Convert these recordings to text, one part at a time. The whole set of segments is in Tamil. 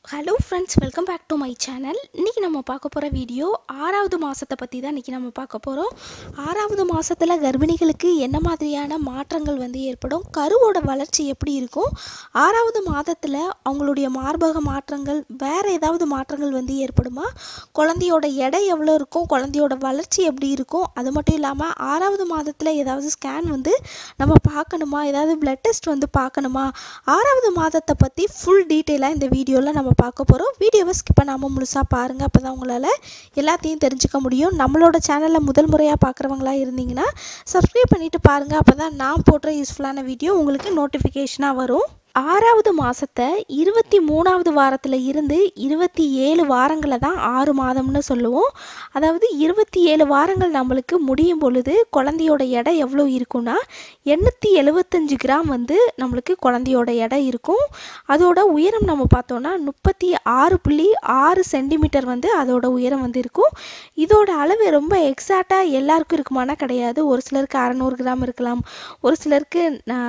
hello friends welcome back to my channel இன்றைக்கி நம்ம பார்க்க போகிற வீடியோ ஆறாவது மாதத்தை பற்றி தான் இன்றைக்கி நம்ம பார்க்க போகிறோம் ஆறாவது மாதத்தில் கர்ப்பிணிகளுக்கு என்ன மாதிரியான மாற்றங்கள் வந்து ஏற்படும் கருவோட வளர்ச்சி எப்படி இருக்கும் ஆறாவது மாதத்தில் அவங்களுடைய மார்பக மாற்றங்கள் வேறு ஏதாவது மாற்றங்கள் வந்து ஏற்படுமா குழந்தையோட எடை எவ்வளோ இருக்கும் குழந்தையோட வளர்ச்சி எப்படி இருக்கும் அது மட்டும் இல்லாமல் ஆறாவது மாதத்தில் ஏதாவது ஸ்கேன் வந்து நம்ம பார்க்கணுமா ஏதாவது பிளட் டெஸ்ட் வந்து பார்க்கணுமா ஆறாவது மாதத்தை பற்றி ஃபுல் டீட்டெயிலாக இந்த வீடியோவில் நம்ம பார்க்க போகிறோம் வீடியோவை ஸ்கிப் பண்ணாமல் முழுசாக பாருங்கள் அப்போ தான் உங்களால் எல்லாத்தையும் தெரிஞ்சுக்க முடியும் நம்மளோட சேனலில் முதல் முறையாக பார்க்குறவங்களா இருந்தீங்கன்னா சப்ஸ்கிரைப் பண்ணிவிட்டு பாருங்கள் அப்போ தான் நான் போடுற யூஸ்ஃபுல்லான வீடியோ உங்களுக்கு நோட்டிஃபிகேஷனாக வரும் ஆறாவது மாதத்தை இருபத்தி மூணாவது வாரத்தில் இருந்து இருபத்தி ஏழு வாரங்களை தான் ஆறு மாதம்னு சொல்லுவோம் அதாவது இருபத்தி ஏழு வாரங்கள் நம்மளுக்கு முடியும் பொழுது குழந்தையோட எடை எவ்வளோ இருக்கும்னா எண்ணூற்றி எழுபத்தஞ்சு கிராம் வந்து நம்மளுக்கு குழந்தையோட எடை இருக்கும் அதோட உயரம் நம்ம பார்த்தோன்னா முப்பத்தி ஆறு புள்ளி ஆறு சென்டிமீட்டர் வந்து அதோட உயரம் வந்து இருக்கும் இதோட அளவு ரொம்ப எக்ஸாக்டாக எல்லாருக்கும் இருக்குமானா கிடையாது ஒரு சிலருக்கு அறநூறு கிராம் இருக்கலாம் ஒரு சிலருக்கு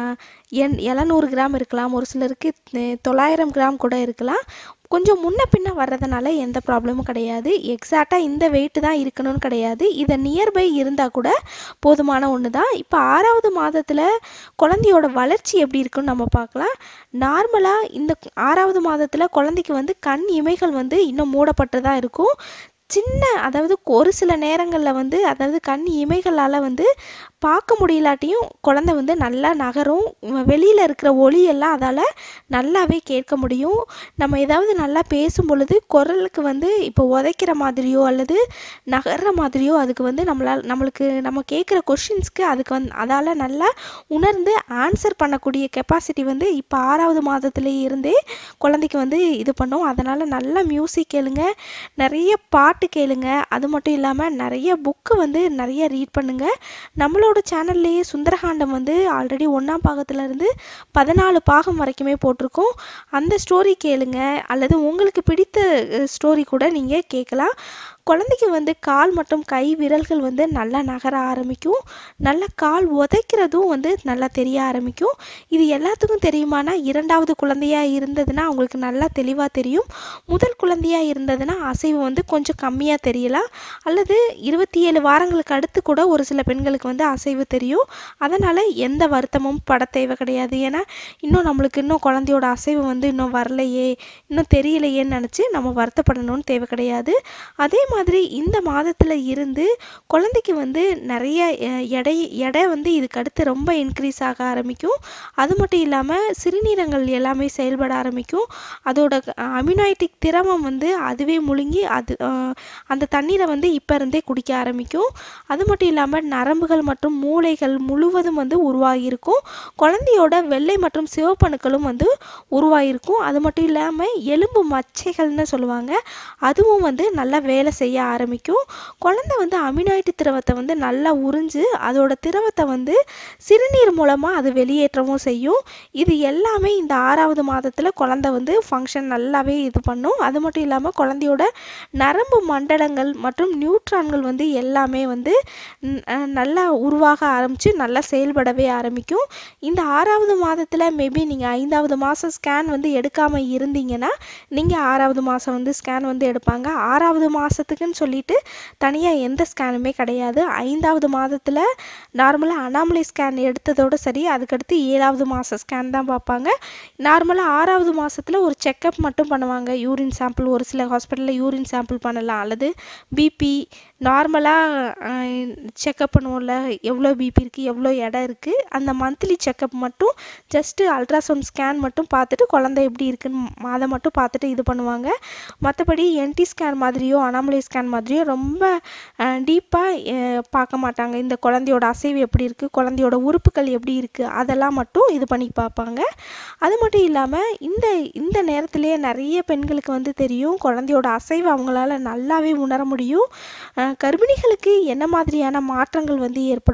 எண் எழுநூறு கிராம் இருக்கலாம் ஒரு சிலருக்கு தொள்ளாயிரம் கிராம் கூட இருக்கலாம் கொஞ்சம் முன்ன பின்ன வர்றதுனால எந்த ப்ராப்ளமும் கிடையாது எக்ஸாக்டாக இந்த வெயிட் தான் இருக்கணும்னு கிடையாது இதை நியர்பை இருந்தால் கூட போதுமான ஒன்று தான் இப்போ ஆறாவது மாதத்தில் குழந்தையோட வளர்ச்சி எப்படி இருக்குன்னு நம்ம பார்க்கலாம் நார்மலாக இந்த ஆறாவது மாதத்தில் குழந்தைக்கு வந்து கண் இமைகள் வந்து இன்னும் மூடப்பட்டு தான் இருக்கும் சின்ன அதாவது ஒரு சில நேரங்களில் வந்து அதாவது கண் இமைகளால் வந்து பார்க்க முடியலாட்டியும் குழந்தை வந்து நல்லா நகரும் வெளியில் இருக்கிற ஒளியெல்லாம் அதால் நல்லாவே கேட்க முடியும் நம்ம ஏதாவது நல்லா பேசும் பொழுது குரலுக்கு வந்து இப்போ உதைக்கிற மாதிரியோ அல்லது நகர்ற மாதிரியோ அதுக்கு வந்து நம்மளால் நம்மளுக்கு நம்ம கேட்குற கொஷின்ஸ்க்கு அதுக்கு வந்து அதால் நல்லா உணர்ந்து ஆன்சர் பண்ணக்கூடிய கெப்பாசிட்டி வந்து இப்போ ஆறாவது மாதத்துலேயே இருந்தே குழந்தைக்கு வந்து இது பண்ணும் அதனால் நல்லா மியூசிக் கேளுங்க நிறைய பாட்டு கேளுங்க அது மட்டும் இல்லாமல் நிறைய புக்கு வந்து நிறைய ரீட் பண்ணுங்க நம்மளோட சேனல்லையே சுந்தரகாண்டம் வந்து ஆல்ரெடி ஒன்றாம் பாகத்துலேருந்து பதினாலு பாகம் வரைக்குமே போட்டிருக்கோம் அந்த ஸ்டோரி கேளுங்க அல்லது உங்களுக்கு பிடித்த ஸ்டோரி கூட நீங்கள் கேட்கலாம் குழந்தைக்கு வந்து கால் மற்றும் கை விரல்கள் வந்து நல்லா நகர ஆரம்பிக்கும் நல்ல கால் உதைக்கிறதும் வந்து நல்லா தெரிய ஆரம்பிக்கும் இது எல்லாத்துக்கும் தெரியுமானா இரண்டாவது குழந்தையா இருந்ததுன்னா அவங்களுக்கு நல்லா தெளிவாக தெரியும் முதல் குழந்தையா இருந்ததுன்னா அசைவு வந்து கொஞ்சம் கம்மியாக தெரியலாம் அல்லது இருபத்தி ஏழு வாரங்களுக்கு அடுத்து கூட ஒரு சில பெண்களுக்கு வந்து அசைவு தெரியும் அதனால் எந்த வருத்தமும் பட தேவை கிடையாது ஏன்னா இன்னும் நம்மளுக்கு இன்னும் குழந்தையோட அசைவு வந்து இன்னும் வரலையே இன்னும் தெரியலையேன்னு நினச்சி நம்ம வருத்தப்படணும்னு தேவை கிடையாது அதே மாதிரி இந்த மாதத்தில் இருந்து குழந்தைக்கு வந்து நிறைய எடை எடை வந்து இதுக்கு அடுத்து ரொம்ப இன்க்ரீஸ் ஆக ஆரம்பிக்கும் அது மட்டும் இல்லாமல் சிறுநீரங்கள் எல்லாமே செயல்பட ஆரம்பிக்கும் அதோட அமினாய்டிக் திரவம் வந்து அதுவே முழுங்கி அது அந்த தண்ணீரை வந்து இப்போ இருந்தே குடிக்க ஆரம்பிக்கும் அது மட்டும் இல்லாமல் நரம்புகள் மற்றும் மூளைகள் முழுவதும் வந்து உருவாகியிருக்கும் குழந்தையோட வெள்ளை மற்றும் சிவப்பணுக்களும் வந்து உருவாகியிருக்கும் அது மட்டும் இல்லாமல் எலும்பு மச்சைகள்னு சொல்லுவாங்க அதுவும் வந்து நல்லா வேலை செய்ய ஆரம்பிக்கும் குழந்தை வந்து அமினாய்டு திரவத்தை வந்து நல்லா உறிஞ்சு அதோட திரவத்தை வந்து சிறுநீர் மூலமாக அது வெளியேற்றவும் செய்யும் இது எல்லாமே இந்த ஆறாவது மாதத்தில் குழந்தை வந்து ஃபங்க்ஷன் நல்லாவே இது பண்ணும் அது மட்டும் இல்லாமல் குழந்தையோட நரம்பு மண்டலங்கள் மற்றும் நியூட்ரான்கள் வந்து எல்லாமே வந்து நல்லா உருவாக ஆரம்பித்து நல்லா செயல்படவே ஆரம்பிக்கும் இந்த ஆறாவது மாதத்தில் மேபி நீங்கள் ஐந்தாவது மாதம் ஸ்கேன் வந்து எடுக்காமல் இருந்தீங்கன்னா நீங்கள் ஆறாவது மாதம் வந்து ஸ்கேன் வந்து எடுப்பாங்க ஆறாவது மாதத்துக்குன்னு சொல்லிட்டு தனியாக எந்த ஸ்கேனுமே கிடையாது ஐந்தாவது மாதத்தில் நார்மலாக அனாமலை ஸ்கேன் எடுத்ததோடு சரி அதுக்கடுத்து ஏழாவது மாதம் ஸ்கேன் தான் பார்ப்பாங்க நார்மலாக ஆறாவது மாதத்தில் ஒரு செக்கப் மட்டும் பண்ணுவாங்க யூரின் சாம்பிள் ஒரு சில ஹாஸ்பிட்டலில் யூரின் சாம்பிள் பண்ணலாம் அல்லது பிபி நார்மலாக செக்கப் பண்ணுவோம்ல எவ்வளோ பிபி இருக்குது எவ்வளோ எடை இருக்குது அந்த மந்த்லி செக்கப் மட்டும் ஜஸ்ட்டு அல்ட்ராசவுண்ட் ஸ்கேன் மட்டும் பார்த்துட்டு குழந்தை எப்படி இருக்குன்னு அதை மட்டும் பார்த்துட்டு இது பண்ணுவாங்க மற்றபடி என்டி ஸ்கேன் மாதிரியோ அனாமலை ஸ்கேன் மாதிரியோ ரொம்ப டீப்பாக பார்க்க மாட்டாங்க இந்த குழந்தையோட அசைவு எப்படி இருக்குது குழந்தையோட உறுப்புகள் எப்படி இருக்குது அதெல்லாம் மட்டும் இது பண்ணி பார்ப்பாங்க அது மட்டும் இல்லாமல் இந்த இந்த நேரத்திலேயே நிறைய பெண்களுக்கு வந்து தெரியும் குழந்தையோட அசைவு அவங்களால நல்லாவே உணர முடியும் கர்ப்பிணிகளுக்கு என்ன மாதிரியான மாற்றங்கள் வந்து ஏற்படும்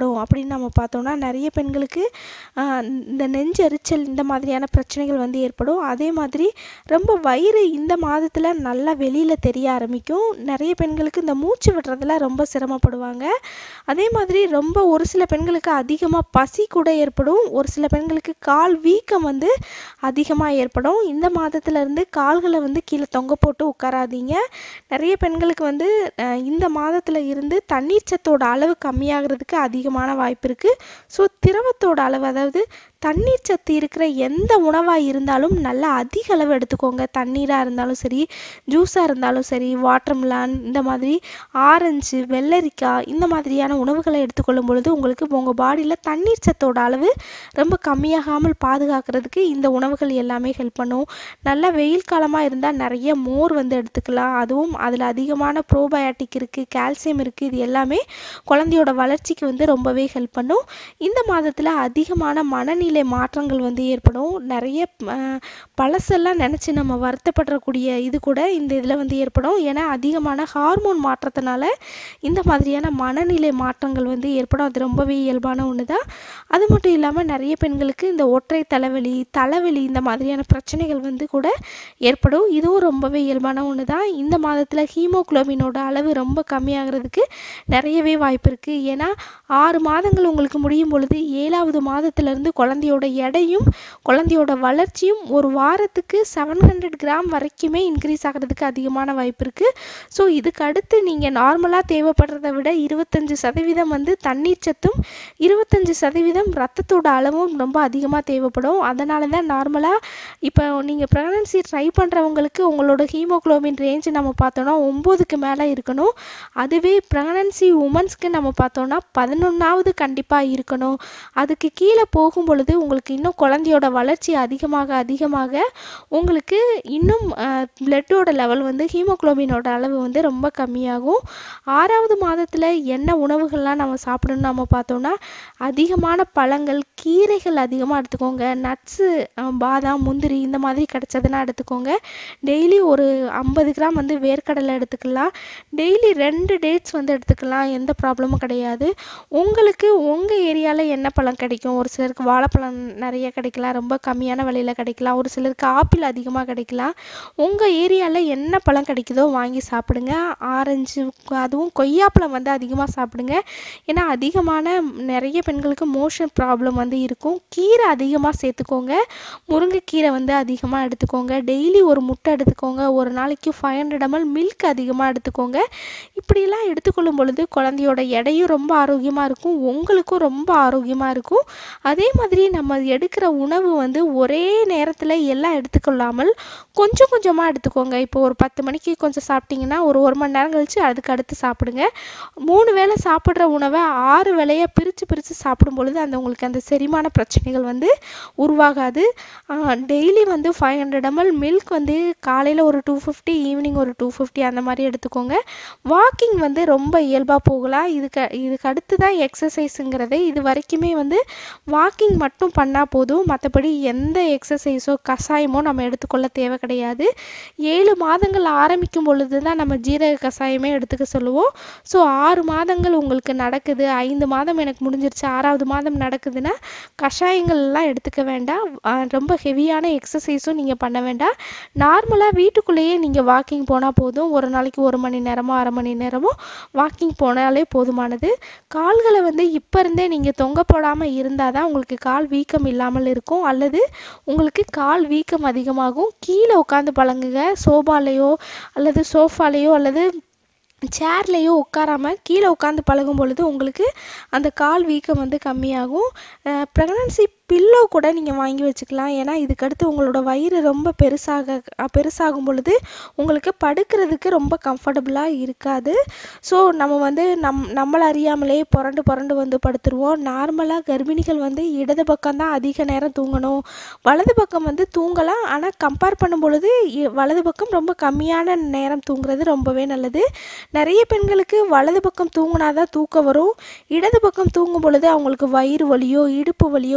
ஏற்படும் அப்படின்னு நம்ம பார்த்தோம்னா நிறைய பெண்களுக்கு ஆஹ் இந்த நெஞ்செரிச்சல் இந்த மாதிரியான பிரச்சனைகள் வந்து ஏற்படும் அதே மாதிரி ரொம்ப வயிறு இந்த மாதத்தில் நல்லா வெளியில் தெரிய ஆரம்பிக்கும் நிறைய பெண்களுக்கு இந்த மூச்சு விடுறதுல ரொம்ப சிரமப்படுவாங்க அதே மாதிரி ரொம்ப ஒரு சில பெண்களுக்கு அதிகமாக பசி கூட ஏற்படும் ஒரு சில பெண்களுக்கு கால் வீக்கம் வந்து அதிகமாக ஏற்படும் இந்த மாதத்துல இருந்து கால்களை வந்து கீழே தொங்க போட்டு உட்காராதீங்க நிறைய பெண்களுக்கு வந்து அஹ், இந்த மாதத்துல இருந்து தண்ணீர் சத்தோட அளவு கம்மியாகிறதுக்கு அதிகமான வாய்ப்பு இருக்கு ஸோ திரவத்தோட அளவு அதாவது தண்ணீர் சத்து இருக்கிற எந்த உணவாக இருந்தாலும் நல்லா அதிக அளவு எடுத்துக்கோங்க தண்ணீராக இருந்தாலும் சரி ஜூஸாக இருந்தாலும் சரி வாட்டர்மெலான் இந்த மாதிரி ஆரஞ்சு வெள்ளரிக்காய் இந்த மாதிரியான உணவுகளை எடுத்துக்கொள்ளும் பொழுது உங்களுக்கு உங்கள் பாடியில் தண்ணீர் சத்தோட அளவு ரொம்ப கம்மியாகாமல் பாதுகாக்கிறதுக்கு இந்த உணவுகள் எல்லாமே ஹெல்ப் பண்ணும் நல்லா வெயில் காலமாக இருந்தால் நிறைய மோர் வந்து எடுத்துக்கலாம் அதுவும் அதில் அதிகமான ப்ரோபயாட்டிக் இருக்குது கால்சியம் இருக்குது இது எல்லாமே குழந்தையோட வளர்ச்சிக்கு வந்து ரொம்பவே ஹெல்ப் பண்ணும் இந்த மாதத்தில் அதிகமான மனநிலை மாற்றங்கள் வந்து ஏற்படும் நிறைய அஹ், பழசெல்லாம் நினச்சி நம்ம வருத்தப்படக்கூடிய இது கூட இந்த இதில் வந்து ஏற்படும் ஏன்னா அதிகமான ஹார்மோன் மாற்றத்தினால இந்த மாதிரியான மனநிலை மாற்றங்கள் வந்து ஏற்படும் அது ரொம்பவே இயல்பான ஒன்று தான் அது மட்டும் இல்லாமல் நிறைய பெண்களுக்கு இந்த ஒற்றை தலைவலி தலைவலி இந்த மாதிரியான பிரச்சனைகள் வந்து கூட ஏற்படும் இதுவும் ரொம்பவே இயல்பான ஒன்று தான் இந்த மாதத்தில் ஹீமோகுளோபினோட அளவு ரொம்ப கம்மியாகிறதுக்கு நிறையவே வாய்ப்பு இருக்குது ஏன்னா ஆறு மாதங்கள் உங்களுக்கு முடியும் பொழுது ஏழாவது மாதத்துலேருந்து குழந்தையோட எடையும் குழந்தையோட வளர்ச்சியும் ஒரு வாரத்துக்கு செவன் ஹண்ட்ரட் கிராம் வரைக்குமே இன்க்ரீஸ் ஆகிறதுக்கு அதிகமான வாய்ப்பு இருக்குது ஸோ இதுக்கு அடுத்து நீங்கள் நார்மலாக தேவைப்படுறத விட இருபத்தஞ்சு சதவீதம் வந்து தண்ணீர் சத்தும் இருபத்தஞ்சு சதவீதம் ரத்தத்தோட அளவும் ரொம்ப அதிகமாக தேவைப்படும் அதனால தான் நார்மலாக இப்போ நீங்கள் ப்ரெக்னன்சி ட்ரை பண்ணுறவங்களுக்கு உங்களோட ஹீமோகுளோபின் ரேஞ்ச் நம்ம பார்த்தோன்னா ஒம்போதுக்கு மேலே இருக்கணும் அதுவே ப்ரெக்னன்சி உமன்ஸ்க்கு நம்ம பார்த்தோன்னா பதினொன்றாவது கண்டிப்பாக இருக்கணும் அதுக்கு கீழே போகும் பொழுது உங்களுக்கு இன்னும் குழந்தையோட வளர்ச்சி அதிகமாக அதிகமாக உங்களுக்கு இன்னும் பிளட்டோட லெவல் வந்து ஹீமோகுளோபினோட அளவு வந்து ரொம்ப கம்மியாகும் ஆறாவது மாதத்தில் என்ன உணவுகள்லாம் நம்ம சாப்பிடணும் நம்ம பார்த்தோம்னா அதிகமான பழங்கள் கீரைகள் அதிகமாக எடுத்துக்கோங்க நட்ஸு பாதாம் முந்திரி இந்த மாதிரி கிடைச்சதுன்னா எடுத்துக்கோங்க டெய்லி ஒரு ஐம்பது கிராம் வந்து வேர்க்கடலை எடுத்துக்கலாம் டெய்லி ரெண்டு டேட்ஸ் வந்து எடுத்துக்கலாம் எந்த ப்ராப்ளமும் கிடையாது உங்களுக்கு உங்கள் ஏரியாவில் என்ன பழம் கிடைக்கும் ஒரு சிலருக்கு வாழைப்பழம் நிறைய கிடைக்கலாம் ரொம்ப கம்மியான விலையில் கிடைக்கலாம் ஒரு சிலருக்கு ஆப்பிள் அதிகமாக கிடைக்கலாம் உங்கள் ஏரியாவில் என்ன பழம் கிடைக்குதோ வாங்கி சாப்பிடுங்க ஆரஞ்சு அதுவும் கொய்யாப்பழம் வந்து அதிகமாக சாப்பிடுங்க ஏன்னா அதிகமான நிறைய பெண்களுக்கு மோஷன் ப்ராப்ளம் வந்து இருக்கும் கீரை அதிகமாக சேர்த்துக்கோங்க முருங்கைக்கீரை வந்து அதிகமாக எடுத்துக்கோங்க டெய்லி ஒரு முட்டை எடுத்துக்கோங்க ஒரு நாளைக்கு ஃபைவ் ஹண்ட்ரட் எம்எல் மில்க் அதிகமாக எடுத்துக்கோங்க இப்படிலாம் எடுத்துக்கொள்ளும் பொழுது குழந்தையோட எடையும் ரொம்ப ஆரோக்கியமாக இருக்கும் உங்களுக்கும் ரொம்ப ஆரோக்கியமாக இருக்கும் அதே மாதிரி நம்ம எடுக்கிற உணவு வந்து ஒரே நேரத்தில் எல்லாம் எடுத்துக்கொள்ளாமல் கொஞ்சம் கொஞ்சமாக எடுத்துக்கோங்க இப்போ ஒரு பத்து மணிக்கு கொஞ்சம் சாப்பிட்டீங்கன்னா ஒரு ஒரு மணி நேரம் கழிச்சு அதுக்கு அடுத்து சாப்பிடுங்க மூணு வேளை சாப்பிட்ற உணவை ஆறு வேளையாக பிரித்து பிரித்து சாப்பிடும் பொழுது அந்த உங்களுக்கு அந்த செரிமான பிரச்சனைகள் வந்து உருவாகாது டெய்லி வந்து ஃபைவ் ஹண்ட்ரட் எம்எல் மில்க் வந்து காலையில் ஒரு டூ ஃபிஃப்டி ஈவினிங் ஒரு டூ ஃபிஃப்டி அந்த மாதிரி எடுத்துக்கோங்க வாக்கிங் வந்து ரொம்ப இயல்பாக போகலாம் இதுக்கு இதுக்கு அடுத்து தான் எக்ஸசைஸுங்கிறதே இது வரைக்குமே வந்து வாக்கிங் மட்டும் பண்ணால் போதும் மற்றபடி எந்த எக்ஸசைஸோ கஷாயமோ நம்ம எடுத்துக்கொள்ள தேவை கிடையாது ஏழு மாதங்கள் ஆரம்பிக்கும் பொழுது தான் நம்ம ஜீரக கஷாயமே எடுத்துக்க சொல்லுவோம் ஸோ ஆறு மாதங்கள் உங்களுக்கு நடக்குது ஐந்து மாதம் எனக்கு முடிஞ்சிருச்சு ஆறாவது மாதம் நடக்குதுன்னா கஷாயங்கள்லாம் எடுத்துக்க வேண்டாம் ஆஹ் ரொம்ப ஹெவியான எக்ஸசைஸும் நீங்கள் பண்ண வேண்டாம் நார்மலாக வீட்டுக்குள்ளேயே நீங்கள் வாக்கிங் போனால் போதும் ஒரு நாளைக்கு ஒரு மணி நேரமோ அரை மணி நேரமோ வாக்கிங் போனாலே போதுமானது கால்களை வந்து இப்போ இருந்தே நீங்கள் தொங்க போடாமல் இருந்தால் தான் உங்களுக்கு கால் வீக்கம் இல்லாமல் இருக்கும் அல்லது உங்களுக்கு கால் வீக்கம் அதிகமாகும் கீழே உட்காந்து பழங்குங்க சோபாலேயோ அல்லது சோஃபாலேயோ அல்லது சேர்லேயோ உட்காராம கீழே உட்காந்து பழகும் பொழுது உங்களுக்கு அந்த கால் வீக்கம் வந்து கம்மியாகும் ப்ரெக்னன்சி பில்லோ கூட நீங்கள் வாங்கி வச்சுக்கலாம் ஏன்னா இதுக்கடுத்து உங்களோட வயிறு ரொம்ப பெருசாக அஹ் பெருசாகும் பொழுது உங்களுக்கு படுக்கிறதுக்கு ரொம்ப கம்ஃபர்டபுளாக இருக்காது ஸோ நம்ம வந்து நம் நம்மளை அறியாமலே புரண்டு புரண்டு வந்து படுத்துருவோம் நார்மலாக கர்ப்பிணிகள் வந்து இடது பக்கம் தான் அதிக நேரம் தூங்கணும் வலது பக்கம் வந்து தூங்கலாம் ஆனால் கம்பேர் பண்ணும் பொழுது இ- வலது பக்கம் ரொம்ப கம்மியான நேரம் தூங்குறது ரொம்பவே நல்லது நிறைய பெண்களுக்கு வலது பக்கம் தூங்கினாதான் தூக்கம் வரும் இடது பக்கம் தூங்கும் பொழுது அவங்களுக்கு வயிறு வலியோ இடுப்பு வலியோ வயிறு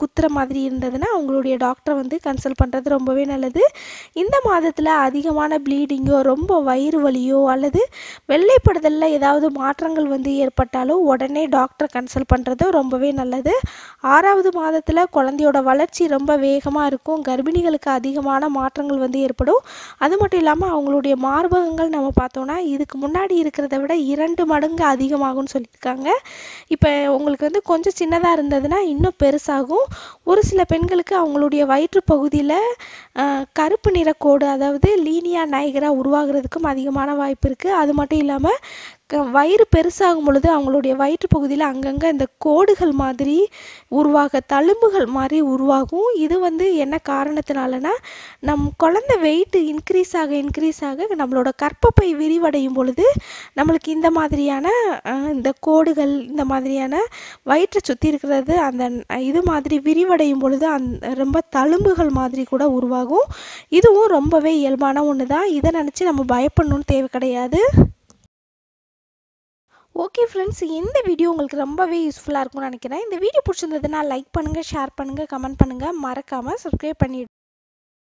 குத்துற மாதிரி இருந்ததுன்னா அவங்களுடைய டாக்டரை வந்து கன்சல்ட் பண்ணுறது ரொம்பவே நல்லது இந்த மாதத்தில் அதிகமான ப்ளீடிங்கோ ரொம்ப வயிறு வலியோ அல்லது வெள்ளைப்படுதலில் ஏதாவது மாற்றங்கள் வந்து ஏற்பட்டாலோ உடனே டாக்டரை கன்சல்ட் பண்ணுறது ரொம்பவே நல்லது ஆறாவது மாதத்தில் குழந்தையோட வளர்ச்சி ரொம்ப வேகமாக இருக்கும் கர்ப்பிணிகளுக்கு அதிகமான மாற்றங்கள் வந்து ஏற்படும் அது மட்டும் இல்லாமல் அவங்களுடைய மார்பகங்கள் நம்ம பார்த்தோன்னா இதுக்கு முன்னாடி இருக்கிறத விட இரண்டு மடங்கு அதிகமாகும்னு சொல்லியிருக்காங்க இப்போ உங்களுக்கு வந்து கொஞ்சம் சின்னதாக இருந்ததுன்னா இன்னும் பெருசாகும் ஒரு சில பெண்களுக்கு அவங்களுடைய வயிற்று பகுதியில் கருப்பு நிற கோடு அதாவது லீனியா நைகரா உருவாகிறதுக்கும் அதிகமான வாய்ப்பு இருக்குது அது மட்டும் இல்லாமல் வயிறு பெருசாகும் பொழுது அவங்களுடைய வயிற்று பகுதியில் அங்கங்கே இந்த கோடுகள் மாதிரி உருவாக தழும்புகள் மாதிரி உருவாகும் இது வந்து என்ன காரணத்தினாலனா நம் குழந்தை வெயிட் இன்க்ரீஸ் ஆக இன்க்ரீஸ் ஆக நம்மளோட கற்பப்பை விரிவடையும் பொழுது நம்மளுக்கு இந்த மாதிரியான இந்த கோடுகள் இந்த மாதிரியான வயிற்றை சுற்றி இருக்கிறது அந்த இது மாதிரி விரிவடையும் பொழுது அந் ரொம்ப தழும்புகள் மாதிரி கூட உருவாகும் இதுவும் ரொம்பவே இயல்பான ஒன்று தான் இதை நினச்சி நம்ம பயப்படணும்னு தேவை கிடையாது ஓகே ஃப்ரெண்ட்ஸ் இந்த வீடியோ உங்களுக்கு ரொம்பவே யூஸ்ஃபுல்லாக இருக்கும்னு நினைக்கிறேன் இந்த வீடியோ பிடிச்சிருந்ததுன்னா லைக் பண்ணுங்கள் ஷேர் பண்ணுங்கள் கமெண்ட் பண்ணுங்கள் மறக்காமல் சப்ஸ்கிரைப் பண்ணிவிடுங்க